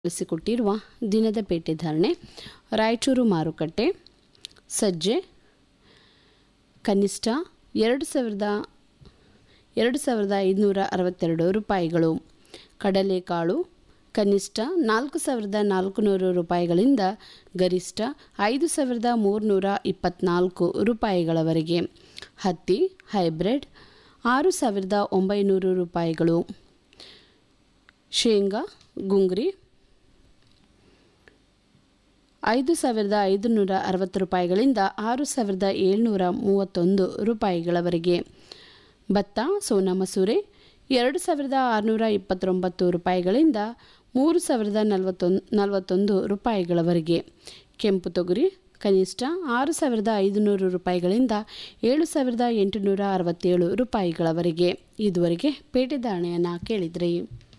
ಕಳಿಸಿಕೊಟ್ಟಿರುವ ದಿನದ ಪೇಟೆ ಧಾರಣೆ ರಾಯಚೂರು ಮಾರುಕಟ್ಟೆ ಸಜ್ಜೆ ಕನಿಷ್ಠ ಎರಡು ಸಾವಿರದ ಎರಡು ಸಾವಿರದ ಐದುನೂರ ಅರವತ್ತೆರಡು ರೂಪಾಯಿಗಳು ಕಡಲೆಕಾಳು ಕನಿಷ್ಠ ನಾಲ್ಕು ಸಾವಿರದ ನಾಲ್ಕುನೂರು ರೂಪಾಯಿಗಳಿಂದ ಗರಿಷ್ಠ ಐದು ಸಾವಿರದ ಮೂರುನೂರ ಇಪ್ಪತ್ತ್ನಾಲ್ಕು ರೂಪಾಯಿಗಳವರೆಗೆ ಹತ್ತಿ ಹೈಬ್ರಿಡ್ ಆರು ಸಾವಿರದ ಒಂಬೈನೂರು ರೂಪಾಯಿಗಳು ಶೇಂಗಾ ಗುಂಗ್ರಿ ಐದು ಸಾವಿರದ ಐದುನೂರ ಅರವತ್ತು ರೂಪಾಯಿಗಳಿಂದ ಆರು ಸಾವಿರದ ಏಳ್ನೂರ ಮೂವತ್ತೊಂದು ರೂಪಾಯಿಗಳವರೆಗೆ ಭತ್ತ ಸೋನಾ ಮಸೂರೆ ಎರಡು ಸಾವಿರದ ಆರುನೂರ ಇಪ್ಪತ್ತೊಂಬತ್ತು ರೂಪಾಯಿಗಳಿಂದ ಮೂರು ಸಾವಿರದ ನಲವತ್ತೊಂದು ನಲವತ್ತೊಂದು ರೂಪಾಯಿಗಳವರೆಗೆ ಕೆಂಪು ತೊಗರಿ ಕನಿಷ್ಠ ಆರು ಸಾವಿರದ ಐದುನೂರು ರೂಪಾಯಿಗಳಿಂದ ಏಳು ಸಾವಿರದ ಎಂಟುನೂರ ಅರವತ್ತೇಳು ರೂಪಾಯಿಗಳವರೆಗೆ ಇದುವರೆಗೆ ಪೇಟೆ ಧಾರಣೆಯನ್ನು ಕೇಳಿದ್ರಿ